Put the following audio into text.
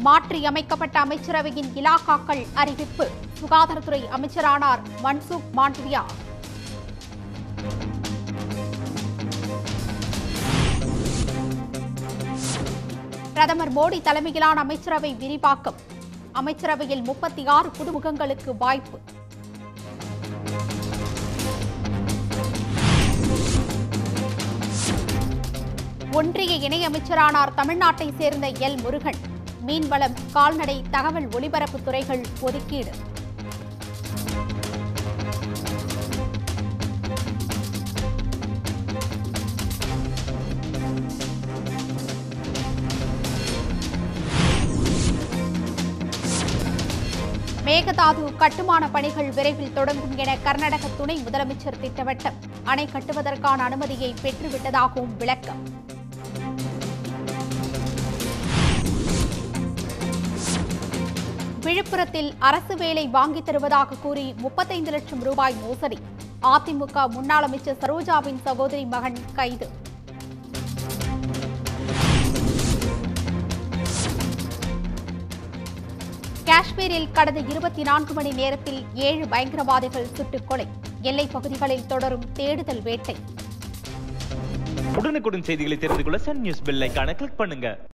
மாற்றியமைக்கப்பட்ட அமைச்சரவையின் இலாக்காக்கள் அறிவிப்பு சுகாதாரத்துறை அமைச்சரானார் மன்சுக் மாண்டவியா பிரதமர் மோடி தலைமையிலான அமைச்சரவை விரிவாக்கம் அமைச்சரவையில் முப்பத்தி ஆறு புதுமுகங்களுக்கு வாய்ப்பு ஒன்றிய இணையமைச்சரானார் தமிழ்நாட்டை சேர்ந்த எல் முருகன் மீன்வளம் கால்நடை தகவல் ஒலிபரப்பு துறைகள் ஒதுக்கீடு மேகதாது கட்டுமான பணிகள் விரைவில் தொடங்கும் என கர்நாடக துணை முதலமைச்சர் திட்டவட்டம் அணை கட்டுவதற்கான அனுமதியை பெற்றுவிட்டதாகவும் விளக்கம் விழுப்புரத்தில் அரசு வேலை வாங்கித் தருவதாக கூறி முப்பத்தைந்து லட்சம் ரூபாய் மோசடி அதிமுக முன்னாள் அமைச்சர் சரோஜாவின் சகோதரி மகன் கைது காஷ்மீரில் கடந்த இருபத்தி நான்கு மணி நேரத்தில் ஏழு பயங்கரவாதிகள் சுட்டுக் கொலை எல்லைப் பகுதிகளில் தொடரும் தேடுதல் வேட்டை உடனுக்குடன் செய்திகளை தெரிந்து கொள்ள சன் நியூஸ் பெல் ஐகானை கிளிக் பண்ணுங்க